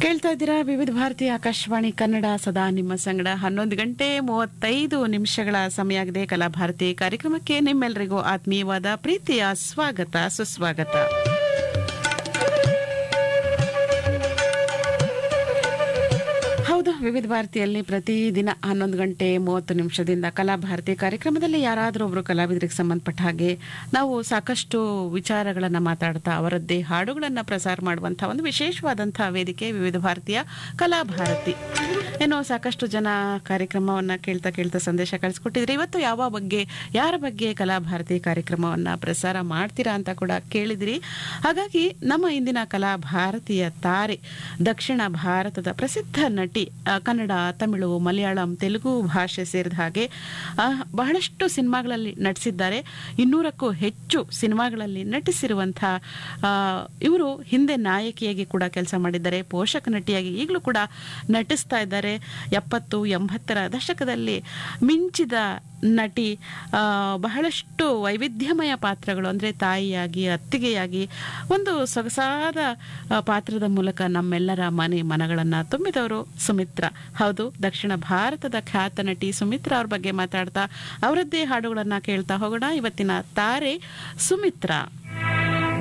ಕೇಳ್ತಾ ಇದ್ದೀರಾ ವಿವಿಧ ಭಾರತಿ ಆಕಾಶವಾಣಿ ಕನ್ನಡ ಸದಾ ನಿಮ್ಮ ಸಂಗಡ ಹನ್ನೊಂದು ಗಂಟೆ ಮೂವತ್ತೈದು ನಿಮಿಷಗಳ ಸಮಯ ಆಗಿದೆ ಕಲಾಭಾರತಿ ಕಾರ್ಯಕ್ರಮಕ್ಕೆ ನಿಮ್ಮೆಲ್ಲರಿಗೂ ಆತ್ಮೀಯವಾದ ಪ್ರೀತಿಯ ಸ್ವಾಗತ ಸುಸ್ವಾಗತ ಹೌದು ವಿವಿಧ ಭಾರತಿಯಲ್ಲಿ ಪ್ರತಿದಿನ ಹನ್ನೊಂದು ಗಂಟೆ ಮೂವತ್ತು ನಿಮಿಷದಿಂದ ಕಲಾಭಾರತಿ ಕಾರ್ಯಕ್ರಮದಲ್ಲಿ ಯಾರಾದರೂ ಒಬ್ರು ಕಲಾವಿದರಿಗೆ ಸಂಬಂಧಪಟ್ಟ ಹಾಗೆ ನಾವು ಸಾಕಷ್ಟು ವಿಚಾರಗಳನ್ನು ಮಾತಾಡ್ತಾ ಅವರದ್ದೇ ಹಾಡುಗಳನ್ನು ಪ್ರಸಾರ ಮಾಡುವಂತಹ ಒಂದು ವಿಶೇಷವಾದಂತಹ ವೇದಿಕೆ ವಿವಿಧ ಭಾರತೀಯ ಕಲಾಭಾರತಿ ಏನೋ ಸಾಕಷ್ಟು ಜನ ಕಾರ್ಯಕ್ರಮವನ್ನ ಕೇಳ್ತಾ ಕೇಳ್ತಾ ಸಂದೇಶ ಕಳಿಸ್ಕೊಟ್ಟಿದ್ರೆ ಇವತ್ತು ಯಾವ ಬಗ್ಗೆ ಯಾರ ಬಗ್ಗೆ ಕಲಾಭಾರತಿ ಕಾರ್ಯಕ್ರಮವನ್ನ ಪ್ರಸಾರ ಮಾಡ್ತೀರಾ ಅಂತ ಕೂಡ ಕೇಳಿದ್ರಿ ಹಾಗಾಗಿ ನಮ್ಮ ಇಂದಿನ ಕಲಾಭಾರತೀಯ ತಾರೆ ದಕ್ಷಿಣ ಭಾರತದ ಪ್ರಸಿದ್ಧ ನಟಿ ಆ, ಕನ್ನಡ ತಮಿಳು ಮಲಯಾಳಂ ತೆಲುಗು ಭಾಷೆ ಸೇರಿದ ಹಾಗೆ ಆ, ಬಹಳಷ್ಟು ಸಿನಿಮಾಗಳಲ್ಲಿ ನಟಿಸಿದ್ದಾರೆ ಇನ್ನೂರಕ್ಕೂ ಹೆಚ್ಚು ಸಿನಿಮಾಗಳಲ್ಲಿ ನಟಿಸಿರುವಂತಹ ಇವರು ಹಿಂದೆ ನಾಯಕಿಯಾಗಿ ಕೂಡ ಕೆಲಸ ಮಾಡಿದ್ದಾರೆ ಪೋಷಕ ನಟಿಯಾಗಿ ಈಗಲೂ ಕೂಡ ನಟಿಸ್ತಾ ಇದ್ದಾರೆ ಎಪ್ಪತ್ತು ಎಂಬತ್ತರ ದಶಕದಲ್ಲಿ ಮಿಂಚಿದ ನಟಿ ಆ, ಬಹಳಷ್ಟು ವೈವಿಧ್ಯಮಯ ಪಾತ್ರಗಳು ಅಂದರೆ ತಾಯಿಯಾಗಿ ಅತ್ತಿಗೆಯಾಗಿ ಒಂದು ಸೊಗಸಾದ ಆ, ಪಾತ್ರದ ಮೂಲಕ ನಮ್ಮೆಲ್ಲರ ಮನೆ ಮನಗಳನ್ನು ತುಂಬಿದವರು ಸುಮಿತ್ರ ಹೌದು ದಕ್ಷಿಣ ಭಾರತದ ಖ್ಯಾತ ನಟಿ ಸುಮಿತ್ರ ಅವ್ರ ಬಗ್ಗೆ ಮಾತಾಡ್ತಾ ಅವರದ್ದೇ ಹಾಡುಗಳನ್ನು ಕೇಳ್ತಾ ಹೋಗೋಣ ಇವತ್ತಿನ ತಾರೆ ಸುಮಿತ್ರ